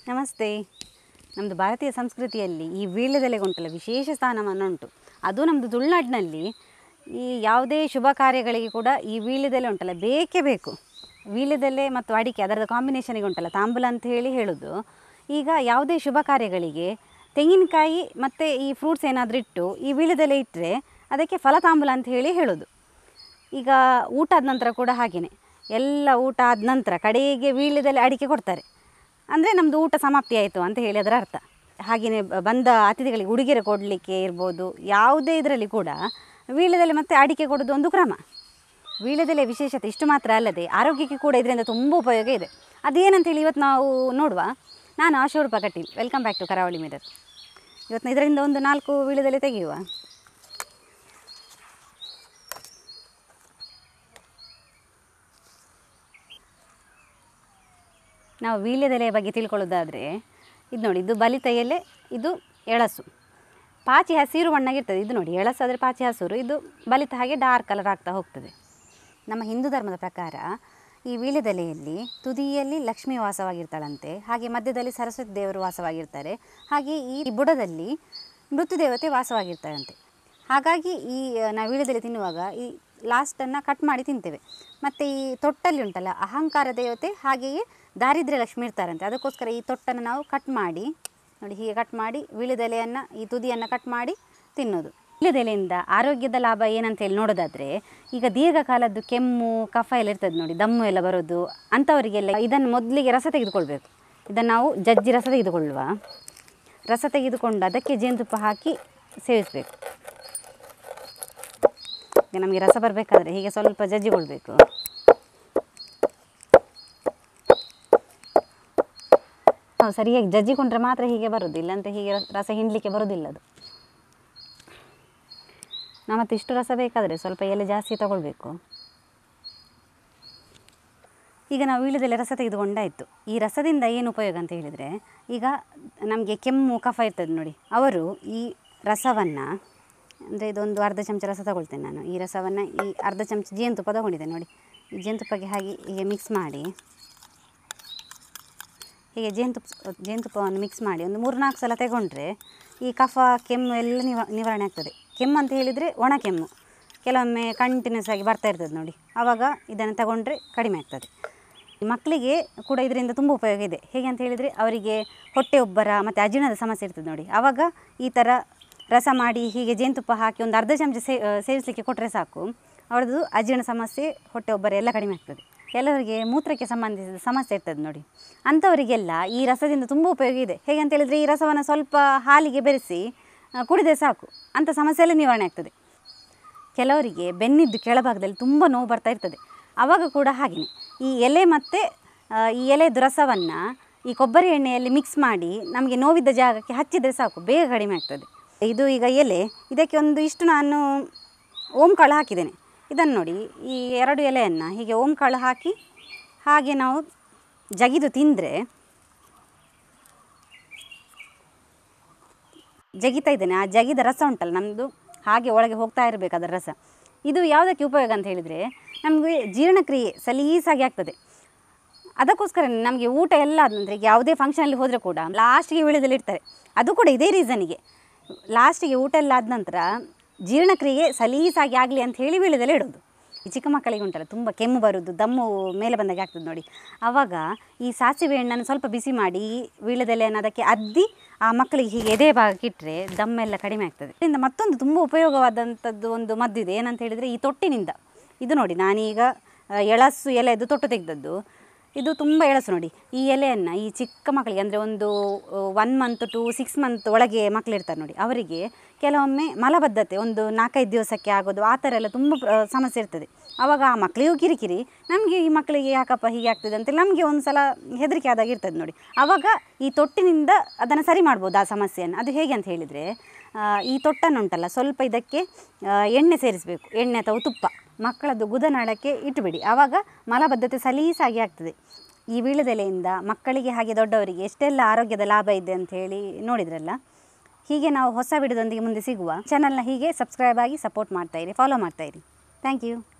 ನಮಸ್ತೆ ನಮ್ಮದು ಭಾರತೀಯ ಸಂಸ್ಕೃತಿಯಲ್ಲಿ ಈ ವೀಳ್ಯದೆಲೆಗೆ ಉಂಟಲ್ಲ ವಿಶೇಷ ಸ್ಥಾನಮಾನ ಉಂಟು ಅದು ನಮ್ಮದು ತುಳುನಾಡಿನಲ್ಲಿ ಈ ಯಾವುದೇ ಶುಭ ಕಾರ್ಯಗಳಿಗೆ ಕೂಡ ಈ ವೀಳ್ಯದೆಲೆ ಉಂಟಲ್ಲ ಬೇಕೇ ಬೇಕು ವೀಳ್ಯದೆಲೆ ಮತ್ತು ಅಡಿಕೆ ಅದರದ ಕಾಂಬಿನೇಷನಿಗೆ ಉಂಟಲ್ಲ ತಾಂಬೂಲ ಅಂತ ಹೇಳಿ ಹೇಳೋದು ಈಗ ಯಾವುದೇ ಶುಭ ಕಾರ್ಯಗಳಿಗೆ ತೆಂಗಿನಕಾಯಿ ಮತ್ತು ಈ ಫ್ರೂಟ್ಸ್ ಏನಾದರೂ ಇಟ್ಟು ಈ ವೀಳ್ಯದೆಲೆ ಇಟ್ಟರೆ ಅದಕ್ಕೆ ಫಲತಾಂಬೂಲ ಅಂತ ಹೇಳಿ ಹೇಳೋದು ಈಗ ಊಟ ಆದ ನಂತರ ಕೂಡ ಹಾಗೆಯೇ ಎಲ್ಲ ಊಟ ಆದ ನಂತರ ಕಡೆಗೆ ವೀಳ್ಯದೆಲೆ ಅಡಿಕೆ ಕೊಡ್ತಾರೆ ಅಂದರೆ ನಮ್ಮದು ಊಟ ಸಮಾಪ್ತಿ ಆಯಿತು ಅಂತ ಹೇಳಿ ಅದರ ಅರ್ಥ ಹಾಗೆಯೇ ಬ- ಬಂದ ಅತಿಥಿಗಳಿಗೆ ಉಡುಗೊರೆ ಕೊಡಲಿಕ್ಕೆ ಇರ್ಬೋದು ಯಾವುದೇ ಇದರಲ್ಲಿ ಕೂಡ ವೀಳ್ಯದೆಲೆ ಮತ್ತು ಅಡಿಕೆ ಕೊಡೋದು ಒಂದು ಕ್ರಮ ವೀಳ್ಯದೆಲೆ ವಿಶೇಷತೆ ಇಷ್ಟು ಮಾತ್ರ ಅಲ್ಲದೆ ಆರೋಗ್ಯಕ್ಕೆ ಕೂಡ ಇದರಿಂದ ತುಂಬ ಉಪಯೋಗ ಇದೆ ಅದೇನಂತೇಳಿ ಇವತ್ತು ನಾವು ನೋಡುವ ನಾನು Ashoroopa Kateel welcome back to Karavali Mirror ಇವತ್ತು ಇದರಿಂದ ಒಂದು ನಾಲ್ಕು ವೀಳ್ಯದೆಲೆ ತೆಗೆಯುವ ನಾವು ವೀಳ್ಯದೆಲೆಯ ಬಗ್ಗೆ ತಿಳ್ಕೊಳ್ಳೋದಾದರೆ ಇದು ನೋಡಿ ಇದು ಬಲಿತ ಎಲೆ ಇದು ಎಳಸು ಪಾಚಿ ಹಸಿರು ಬಣ್ಣಗಿರ್ತದೆ ಇದು ನೋಡಿ ಎಳಸು ಆದರೆ ಪಾಚಿ ಹಸಿರು ಇದು ಬಲಿತ ಹಾಗೆ ಡಾರ್ಕ್ ಕಲರ್ ಆಗ್ತಾ ಹೋಗ್ತದೆ ನಮ್ಮ ಹಿಂದೂ ಧರ್ಮದ ಪ್ರಕಾರ ಈ ವೀಳ್ಯದೆಲೆಯಲ್ಲಿ ತುದಿಯಲ್ಲಿ ಲಕ್ಷ್ಮಿ ವಾಸವಾಗಿರ್ತಾಳಂತೆ ಹಾಗೆ ಮಧ್ಯದಲ್ಲಿ ಸರಸ್ವತಿ ದೇವರು ವಾಸವಾಗಿರ್ತಾರೆ ಹಾಗೆ ಈ ಬುಡದಲ್ಲಿ ಮೃತ್ಯುದೇವತೆ ವಾಸವಾಗಿರ್ತಾರಂತೆ ಹಾಗಾಗಿ ಈ ಆ, ನಾವು ವೀಳ್ಯದೆಲೆ ತಿನ್ನುವಾಗ ಈ ಲಾಸ್ಟನ್ನು ಕಟ್ ಮಾಡಿ ತಿಂತೇವೆ ಮತ್ತು ಈ ತೊಟ್ಟಲ್ಲಿ ಉಂಟಲ್ಲ ಅಹಂಕಾರ ದೇವತೆ ಹಾಗೆಯೇ ದಾರಿದ್ರ್ಯ ಲಕ್ಷ್ಮಿ ಇರ್ತಾರಂತೆ ಅದಕ್ಕೋಸ್ಕರ ಈ ತೊಟ್ಟನ್ನು ನಾವು ಕಟ್ ಮಾಡಿ ನೋಡಿ ಹೀಗೆ ಕಟ್ ಮಾಡಿ ವೀಳ್ಯದೆಲೆಯನ್ನು ಈ ತುದಿಯನ್ನು ಕಟ್ ಮಾಡಿ ತಿನ್ನೋದು ವೀಳ್ಯದೆಲೆಯಿಂದ ಆರೋಗ್ಯದ ಲಾಭ ಏನಂತ ಹೇಳಿ ನೋಡೋದಾದರೆ ಈಗ ದೀರ್ಘಕಾಲದ್ದು ಕೆಮ್ಮು ಕಫ ಎಲ್ಲ ಇರ್ತದೆ ನೋಡಿ ದಮ್ಮು ಎಲ್ಲ ಬರೋದು ಅಂಥವರಿಗೆಲ್ಲ ಇದನ್ನು ಮೊದಲಿಗೆ ರಸ ತೆಗೆದುಕೊಳ್ಬೇಕು ಇದನ್ನು ನಾವು ಜಜ್ಜಿ ರಸ ತೆಗೆದುಕೊಳ್ಳುವ ರಸ ತೆಗೆದುಕೊಂಡು ಅದಕ್ಕೆ ಜೇನುತುಪ್ಪ ಹಾಕಿ ಸೇವಿಸಬೇಕು ಈಗ ನಮಗೆ ರಸ ಬರಬೇಕಾದ್ರೆ ಹೀಗೆ ಸ್ವಲ್ಪ ಜಜ್ಜಿಕೊಳ್ಬೇಕು ನಾವು ಸರಿಯಾಗಿ ಜಜ್ಜಿಕೊಂಡ್ರೆ ಮಾತ್ರ ಹೀಗೆ ಬರೋದು ಇಲ್ಲಾಂದ್ರೆ ಹೀಗೆ ರಸ- ರಸ ಹಿಂಡಲಿಕ್ಕೆ ಬರೋದಿಲ್ಲ ಅದು ನಾವು ಮತ್ತೆ ಇಷ್ಟು ರಸ ಬೇಕಾದರೆ ಸ್ವಲ್ಪ ಎಲೆ ಜಾಸ್ತಿ ತಗೊಳ್ಬೇಕು ಈಗ ನಾವು ವೀಳ್ಯದೆಲೆ ರಸ ತೆಗೆದುಕೊಂಡಾಯಿತು ಈ ರಸದಿಂದ ಏನು ಉಪಯೋಗ ಅಂತ ಹೇಳಿದರೆ ಈಗ ನಮಗೆ ಕೆಮ್ಮು ಕಫ ಇರ್ತದೆ ನೋಡಿ ಅವರು ಈ ರಸವನ್ನು ಅಂದರೆ ಇದೊಂದು ಅರ್ಧ ಚಮಚ ರಸ ತಗೊಳ್ತೇನೆ ನಾನು ಈ ರಸವನ್ನು ಈ ಅರ್ಧ ಚಮಚ ಜೇನುತುಪ್ಪ ತಗೊಂಡಿದ್ದೆ ನೋಡಿ ಈ ಜೇನುತುಪ್ಪಕ್ಕೆ ಹಾಗೆ ಹೀಗೆ ಮಿಕ್ಸ್ ಮಾಡಿ ಹೀಗೆ ಜೇನುತುಪ್ಪ ಜೇನುತುಪ್ಪವನ್ನು ಮಿಕ್ಸ್ ಮಾಡಿ ಒಂದು ಮೂರು ನಾಲ್ಕು ಸಲ ತಗೊಂಡ್ರೆ ಈ ಕಫ ಕೆಮ್ಮು ಎಲ್ಲ ನಿವ ನಿವಾರಣೆ ಆಗ್ತದೆ ಕೆಮ್ಮು ಅಂತ ಹೇಳಿದರೆ ಒಣ ಕೆಮ್ಮು ಕೆಲವೊಮ್ಮೆ ಕಂಟಿನ್ಯೂಸ್ ಆಗಿ ಬರ್ತಾ ಇರ್ತದೆ ನೋಡಿ ಆವಾಗ ಇದನ್ನು ತಗೊಂಡ್ರೆ ಕಡಿಮೆ ಆಗ್ತದೆ ಮಕ್ಕಳಿಗೆ ಕೂಡ ಇದರಿಂದ ತುಂಬ ಉಪಯೋಗ ಇದೆ ಹೇಗೆ ಅಂತ ಹೇಳಿದರೆ ಅವರಿಗೆ ಹೊಟ್ಟೆ ಉಬ್ಬರ ಮತ್ತು ಅಜೀರ್ಣದ ಸಮಸ್ಯೆ ಇರ್ತದೆ ನೋಡಿ ಆವಾಗ ಈ ಥರ ರಸ ಮಾಡಿ ಹೀಗೆ ಜೇನುತುಪ್ಪ ಹಾಕಿ ಒಂದು ಅರ್ಧ ಚಮಚ ಸೇ ಸೇವಿಸಲಿಕ್ಕೆ ಕೊಟ್ಟರೆ ಸಾಕು ಅವ್ರದ್ದು ಅಜೀರ್ಣ ಸಮಸ್ಯೆ ಹೊಟ್ಟೆ ಉಬ್ಬರ ಎಲ್ಲ ಕಡಿಮೆ ಆಗ್ತದೆ ಕೆಲವರಿಗೆ ಮೂತ್ರಕ್ಕೆ ಸಂಬಂಧಿಸಿದ ಸಮಸ್ಯೆ ಇರ್ತದೆ ನೋಡಿ ಅಂಥವರಿಗೆಲ್ಲ ಈ ರಸದಿಂದ ತುಂಬ ಉಪಯೋಗ ಇದೆ ಹೇಗೆ ಅಂತ ಹೇಳಿದರೆ ಈ ರಸವನ್ನು ಸ್ವಲ್ಪ ಹಾಲಿಗೆ ಬೆರೆಸಿ ಆ, ಕುಡಿದ್ರೆ ಸಾಕು ಅಂಥ ಸಮಸ್ಯೆ ಎಲ್ಲ ನಿವಾರಣೆ ಆಗ್ತದೆ ಕೆಲವರಿಗೆ ಬೆನ್ನಿದ್ದು ಕೆಳಭಾಗದಲ್ಲಿ ತುಂಬ ನೋವು ಬರ್ತಾ ಇರ್ತದೆ ಆವಾಗ ಕೂಡ ಹಾಗೆಯೇ ಈ ಎಲೆ ಮತ್ತು ಆ, ಈ ಎಲೆದು ರಸವನ್ನು ಈ ಕೊಬ್ಬರಿ ಎಣ್ಣೆಯಲ್ಲಿ ಮಿಕ್ಸ್ ಮಾಡಿ ನಮಗೆ ನೋವಿದ್ದ ಜಾಗಕ್ಕೆ ಹಚ್ಚಿದರೆ ಸಾಕು ಬೇಗ ಕಡಿಮೆ ಆಗ್ತದೆ ಇದು ಈಗ ಎಲೆ ಇದಕ್ಕೆ ಒಂದು ಇಷ್ಟು ನಾನು ಓಂ ಕಾಳು ಹಾಕಿದ್ದೇನೆ ಇದನ್ನು ನೋಡಿ ಈ ಎರಡು ಎಲೆಯನ್ನು ಹೀಗೆ ಓಂ ಕಾಳು ಹಾಕಿ ಹಾಗೆ ನಾವು ಜಗಿದು ತಿಂದರೆ ಜಗಿತಾ ಇದ್ದೇನೆ ಆ ಜಗಿದ ರಸ ಉಂಟಲ್ಲ ನಮ್ಮದು ಹಾಗೆ ಒಳಗೆ ಹೋಗ್ತಾ ಇರಬೇಕು ಅದರ ರಸ ಇದು ಯಾವುದಕ್ಕೆ ಉಪಯೋಗ ಅಂತ ಹೇಳಿದರೆ ನಮಗೆ ಜೀರ್ಣಕ್ರಿಯೆ ಸಲೀಸಾಗಿ ಆಗ್ತದೆ ಅದಕ್ಕೋಸ್ಕರ ನಮಗೆ ಊಟ ಎಲ್ಲ ಆದಂದರೆ ಈಗ ಯಾವುದೇ ಫಂಕ್ಷನಲ್ಲಿ ಹೋದರೆ ಕೂಡ ಲಾಸ್ಟಿಗೆ ವೀಳ್ಯದಲ್ಲಿ ಇಡ್ತಾರೆ ಅದು ಕೂಡ ಇದೇ ರೀಸನಿಗೆ ಲಾಸ್ಟಿಗೆ ಊಟ ಎಲ್ಲ ಆದ ನಂತರ ಜೀರ್ಣಕ್ರಿಯೆ ಸಲೀಸಾಗಿ ಆಗಲಿ ಅಂತ ಹೇಳಿ ವೀಳ್ಯದಲ್ಲಿ ಇಡೋದು ಈ ಚಿಕ್ಕ ಮಕ್ಕಳಿಗೆ ಉಂಟಲ್ಲ ತುಂಬ ಕೆಮ್ಮು ಬರೋದು ದಮ್ಮು ಮೇಲೆ ಬಂದಾಗೆ ಆಗ್ತದೆ ನೋಡಿ ಆವಾಗ ಈ ಸಾಸಿವೆ ಎಣ್ಣೆಯನ್ನು ಸ್ವಲ್ಪ ಬಿಸಿ ಮಾಡಿ ಈ ವೀಳ್ಯದೆಲೆಯನ್ನು ಅದಕ್ಕೆ ಅದ್ದಿ ಆ ಮಕ್ಕಳಿಗೆ ಹೀಗೆ ಎದೆ ಭಾಗಕ್ಕೆ ಇಟ್ಟರೆ ದಮ್ಮೆಲ್ಲ ಕಡಿಮೆ ಆಗ್ತದೆ ಇದರಿಂದ ಮತ್ತೊಂದು ತುಂಬ ಉಪಯೋಗವಾದಂಥದ್ದು ಒಂದು ಮದ್ದು ಇದೆ ಏನಂತ ಹೇಳಿದರೆ ಈ ತೊಟ್ಟಿನಿಂದ ಇದು ನೋಡಿ ನಾನೀಗ ಆ, ಎಳಸು ಎಲೆದು ತೊಟ್ಟು ತೆಗೆದದ್ದು ಇದು ತುಂಬ ಎಳಸು ನೋಡಿ ಈ ಎಲೆಯನ್ನು ಈ ಚಿಕ್ಕ ಮಕ್ಕಳಿಗೆ ಅಂದರೆ ಒಂದು one month to six month ಒಳಗೆ ಮಕ್ಕಳಿರ್ತಾರೆ ನೋಡಿ ಅವರಿಗೆ ಕೆಲವೊಮ್ಮೆ ಮಲಬದ್ಧತೆ ಒಂದು ನಾಲ್ಕೈದು ದಿವಸಕ್ಕೆ ಆಗೋದು ಆ ಥರ ಎಲ್ಲ ತುಂಬ ಆ, ಸಮಸ್ಯೆ ಇರ್ತದೆ ಆವಾಗ ಆ ಮಕ್ಕಳಿಗೂ ಕಿರಿಕಿರಿ ನಮಗೆ ಈ ಮಕ್ಕಳಿಗೆ ಯಾಕಪ್ಪ ಹೀಗೆ ಆಗ್ತದೆ ಅಂತೇಳಿ ನಮಗೆ ಒಂದು ಸಲ ಹೆದರಿಕೆ ಆದಾಗ ಇರ್ತದೆ ನೋಡಿ ಆವಾಗ ಈ ತೊಟ್ಟಿನಿಂದ ಅದನ್ನು ಸರಿ ಮಾಡ್ಬೋದು ಆ ಸಮಸ್ಯೆಯನ್ನು ಅದು ಹೇಗೆ ಅಂತ ಹೇಳಿದರೆ ಆ, ಈ ತೊಟ್ಟನ್ನು ಉಂಟಲ್ಲ ಸ್ವಲ್ಪ ಇದಕ್ಕೆ ಆ, ಎಣ್ಣೆ ಸೇರಿಸಬೇಕು ಎಣ್ಣೆ ಅಥವಾ ತುಪ್ಪ ಮಕ್ಕಳದ್ದು ಗುದನಾಳಕ್ಕೆ ಇಟ್ಟುಬಿಡಿ ಆವಾಗ ಮಲಬದ್ಧತೆ ಸಲೀಸಾಗಿ ಆಗ್ತದೆ ಈ ವೀಳ್ಯದೆಲೆಯಿಂದ ಮಕ್ಕಳಿಗೆ ಹಾಗೆ ದೊಡ್ಡವರಿಗೆ ಎಷ್ಟೆಲ್ಲ ಆರೋಗ್ಯದ ಲಾಭ ಇದೆ ಅಂತ ಹೇಳಿ ನೋಡಿದ್ರಲ್ಲ ಹೀಗೆ ನಾವು ಹೊಸ ವಿಡಿಯೋದೊಂದಿಗೆ ಮುಂದೆ ಸಿಗುವ ಚಾನಲ್ನ ಹೀಗೆ ಸಬ್ಸ್ಕ್ರೈಬ್ ಆಗಿ ಸಪೋರ್ಟ್ ಮಾಡ್ತಾಯಿರಿ ಫಾಲೋ ಮಾಡ್ತಾಯಿರಿ ಥ್ಯಾಂಕ್ ಯು